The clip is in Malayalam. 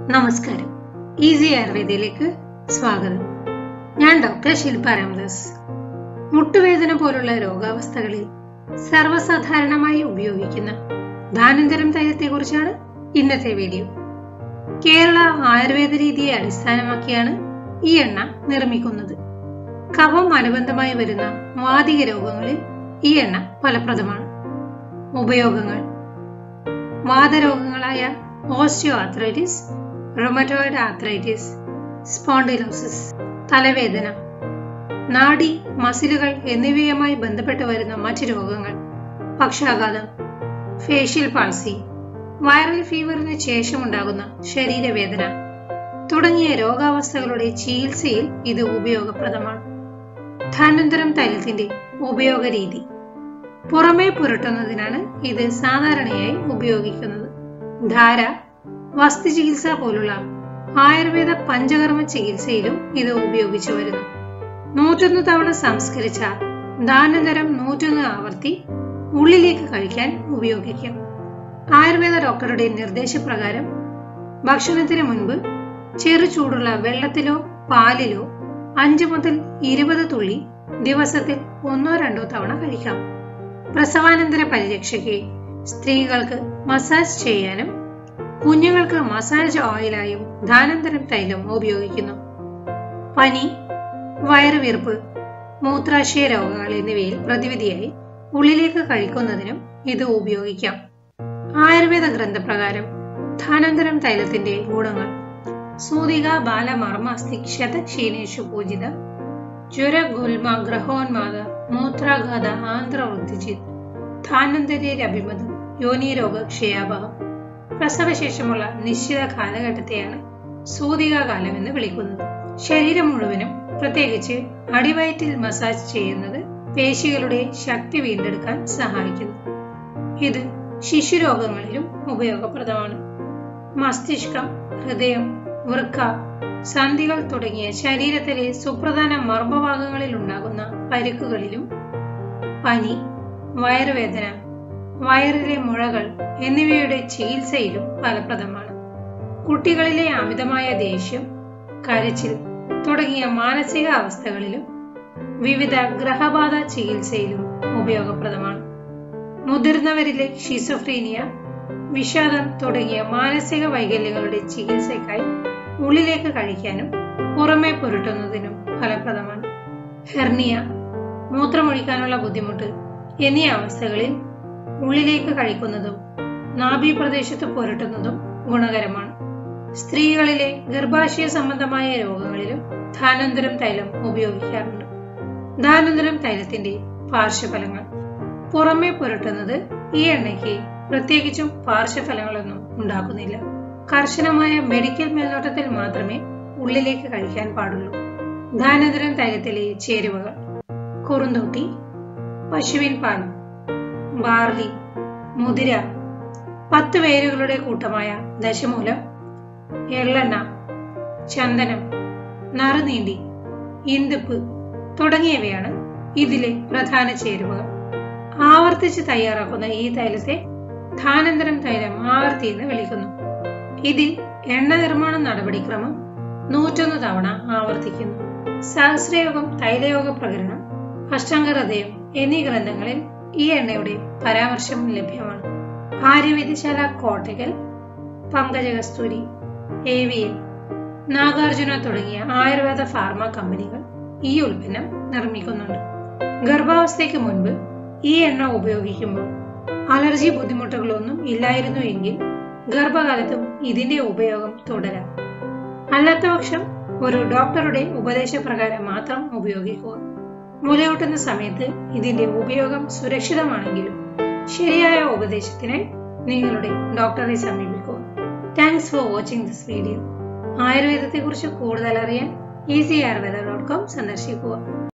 നമസ്കാരം ഈസി ആയുർവേദയിലേക്ക് സ്വാഗതം ഞാൻ ഡോക്ടർ ശില്പ രാമദാസ് മുട്ടുവേദന പോലുള്ള രോഗാവസ്ഥകളിൽ സർവ്വസാധാരണമായി ഉപയോഗിക്കുന്ന ധാനന്തരം തൈലത്തെക്കുറിച്ചാണ് ഇന്നത്തെ വീഡിയോ കേരള ആയുർവേദ രീതിയെ അടിസ്ഥാനമാക്കിയാണ് ഈ എണ്ണ നിർമ്മിക്കുന്നത് കഫം അനുബന്ധമായി വരുന്ന വാതിക രോഗങ്ങളിൽ ഈ എണ്ണ ഫലപ്രദമാണ് ഉപയോഗങ്ങൾ വാതരോഗങ്ങളായ osteoarthritis rheumatoid arthritis spondylosis തലവേദന നാഡി മസിലുകൾ എന്നിവയുമായി ബന്ധപ്പെട്ട് വരുന്ന മറ്റ് രോഗങ്ങൾ പക്ഷാഘാതം ഫേഷ്യൽ പാൾസി വൈറൽ ഫീവറിന് ശേഷമുണ്ടാകുന്ന ശരീരവേദന തുടങ്ങിയ രോഗാവസ്ഥകളുടെ ചികിത്സയിൽ ഇത് ഉപയോഗപ്രദമാണ് ധാനന്തരം തൈലത്തിന്റെ ഉപയോഗ രീതി പുറമേ പുരട്ടുന്നതിനാണ് ഇത് സാധാരണയായി ഉപയോഗിക്കുന്നത് ധാര വസ്തുചികിത്സ പോലുള്ള ആയുർവേദ പഞ്ചകർമ്മ ചികിത്സയിലും ഇത് ഉപയോഗിച്ചു വരുന്നു നൂറ്റൊന്ന് തവണ സംസ്കരിച്ച ദാനന്തരം നൂറ്റൊന്ന് ആവർത്തി ഉള്ളിലേക്ക് കഴിക്കാൻ ഉപയോഗിക്കാം ആയുർവേദ ഡോക്ടറുടെ നിർദ്ദേശപ്രകാരം ഭക്ഷണത്തിന് മുൻപ് ചെറു ചൂടുള്ള വെള്ളത്തിലോ പാലിലോ അഞ്ച് മുതൽ ഇരുപത് തുള്ളി ദിവസത്തിൽ ഒന്നോ രണ്ടോ തവണ കഴിക്കാം പ്രസവാനന്തര പരിരക്ഷയ്ക്ക് സ്ത്രീകൾക്ക് മസാജ് ചെയ്യാനും കുഞ്ഞുങ്ങൾക്ക് മസാജ് ഓയിലായും ധാനന്തരം തൈലം ഉപയോഗിക്കുന്നു പനി വയറുവീർപ്പ് മൂത്രാശയ രോഗങ്ങൾ എന്നിവയിൽ പ്രതിവിധിയായി ഉള്ളിലേക്ക് കഴിക്കുന്നതിനും ഇത് ഉപയോഗിക്കാം ആയുർവേദ ഗ്രന്ഥപ്രകാരം ധാനന്തരം തൈലത്തിന്റെ ഗുണങ്ങൾ സൂതിക ബാലമർമാസ്തി ക്ഷതക്ഷീണേഷു പൂജിത ജ്വര ഗുൽമ ഗ്രഹോന്മാദ മൂത്രാഘാത ആന്ധ്രവൃദ്ധിജിത് ധാനന്തര്യഭിമതം യോനിരോഗ ക്ഷയാപകം പ്രസവശേഷമുള്ള നിശ്ചിത കാലഘട്ടത്തെയാണ് സൂതിക കാലം എന്ന് വിളിക്കുന്നത് ശരീരം മുഴുവനും പ്രത്യേകിച്ച് അടിവയറ്റിൽ മസാജ് ചെയ്യുന്നത് പേശികളുടെ ശക്തി വീണ്ടെടുക്കാൻ സഹായിക്കുന്നു ഇത് ശിശുരോഗങ്ങളിലും ഉപയോഗപ്രദമാണ് മസ്തിഷ്കം ഹൃദയം വൃക്ക സന്ധികൾ തുടങ്ങിയ ശരീരത്തിലെ സുപ്രധാന മർമ്മഭാഗങ്ങളിൽ ഉണ്ടാകുന്ന പരിക്കുകളിലും പനി വയറുവേദന വയറിലെ മുഴകൾ എന്നിവയുടെ ചികിത്സയിലും ഫലപ്രദമാണ് കുട്ടികളിലെ അമിതമായ ദേഷ്യം കരച്ചിൽ തുടങ്ങിയ മാനസിക അവസ്ഥകളിലും വിവിധ ഗ്രഹബാധ ചികിത്സയിലും ഉപയോഗപ്രദമാണ് മുതിർന്നവരിലെ ഷിസോഫ്രീനിയ വിഷാദം തുടങ്ങിയ മാനസിക വൈകല്യങ്ങളുടെ ചികിത്സയ്ക്കായി ഉള്ളിലേക്ക് കഴിക്കാനും പുറമെ പുരട്ടുന്നതിനും ഫലപ്രദമാണ് ഹെർണിയ മൂത്രമൊഴിക്കാനുള്ള ബുദ്ധിമുട്ട് എന്നീ അവസ്ഥകളിൽ ഉള്ളിലേക്ക് കഴിക്കുന്നതും നാഭി പ്രദേശത്ത് പുരട്ടുന്നതും ഗുണകരമാണ് സ്ത്രീകളിലെ ഗർഭാശയ സംബന്ധമായ രോഗങ്ങളിലും ധാനന്തരം തൈലം ഉപയോഗിക്കാറുണ്ട് ധാനന്തരം തൈലത്തിന്റെ പാർശ്വഫലങ്ങൾ പുറമെ പുരട്ടുന്നത് ഈ എണ്ണയ്ക്ക് പ്രത്യേകിച്ചും പാർശ്വഫലങ്ങളൊന്നും ഉണ്ടാക്കുന്നില്ല കർശനമായ മെഡിക്കൽ മേൽനോട്ടത്തിൽ മാത്രമേ ഉള്ളിലേക്ക് കഴിക്കാൻ പാടുള്ളൂ ധാനന്തരം തൈലത്തിലെ ചേരുവകൾ കുറുന്തോട്ടി പശുവിൻ പാൽ ബാർലി മുതിര പത്ത് വേരുകളുടെ കൂട്ടമായ ദശമൂലം എള്ളെണ്ണ ചന്ദനം നറുനീണ്ടി ഇന്തുപ്പ് തുടങ്ങിയവയാണ് ഇതിലെ പ്രധാന ചേരുവകൾ ആവർത്തിച്ച് തയ്യാറാക്കുന്ന ഈ തൈലത്തെ ധാനന്തരം തൈലം ആവർത്തി എന്ന് വിളിക്കുന്നു ഇതിൽ എണ്ണ നിർമ്മാണ നടപടിക്രമം നൂറ്റൊന്ന് തവണ ആവർത്തിക്കുന്നു സഹസ്രയോഗം തൈലയോഗ പ്രകരണം അഷ്ടംഗഹൃദയം എന്നീ ഗ്രന്ഥങ്ങളിൽ ഈ എണ്ണയുടെ പരാമർശം ലഭ്യമാണ് ആര്യവൈദ്യശാല കോട്ടകൽ പങ്കജകസ്തൂരി ഏവിയൻ നാഗാർജുന തുടങ്ങിയ ആയുർവേദ ഫാർമ കമ്പനികൾ ഈ ഉൽപ്പന്നം നിർമ്മിക്കുന്നുണ്ട് ഗർഭാവസ്ഥയ്ക്ക് മുൻപ് ഈ എണ്ണ ഉപയോഗിക്കുമ്പോൾ അലർജി ബുദ്ധിമുട്ടുകളൊന്നും ഇല്ലായിരുന്നു എങ്കിൽ ഗർഭകാലത്തും ഇതിന്റെ ഉപയോഗം തുടരാം അല്ലാത്തപക്ഷം ഒരു ഡോക്ടറുടെ ഉപദേശപ്രകാരം മാത്രം ഉപയോഗിക്കുക മുലയൂട്ടുന്ന സമയത്ത് ഇതിന്റെ ഉപയോഗം സുരക്ഷിതമാണെങ്കിലും ശരിയായ ഉപദേശത്തിനായി നിങ്ങളുടെ ഡോക്ടറെ സമീപിക്കുക thanks for watching this video ആയുർവേദത്തെക്കുറിച്ച് കൂടുതൽ അറിയാൻ ഈസി ആയുർവേദ ഡോട്ട് കോം സന്ദർശിക്കുക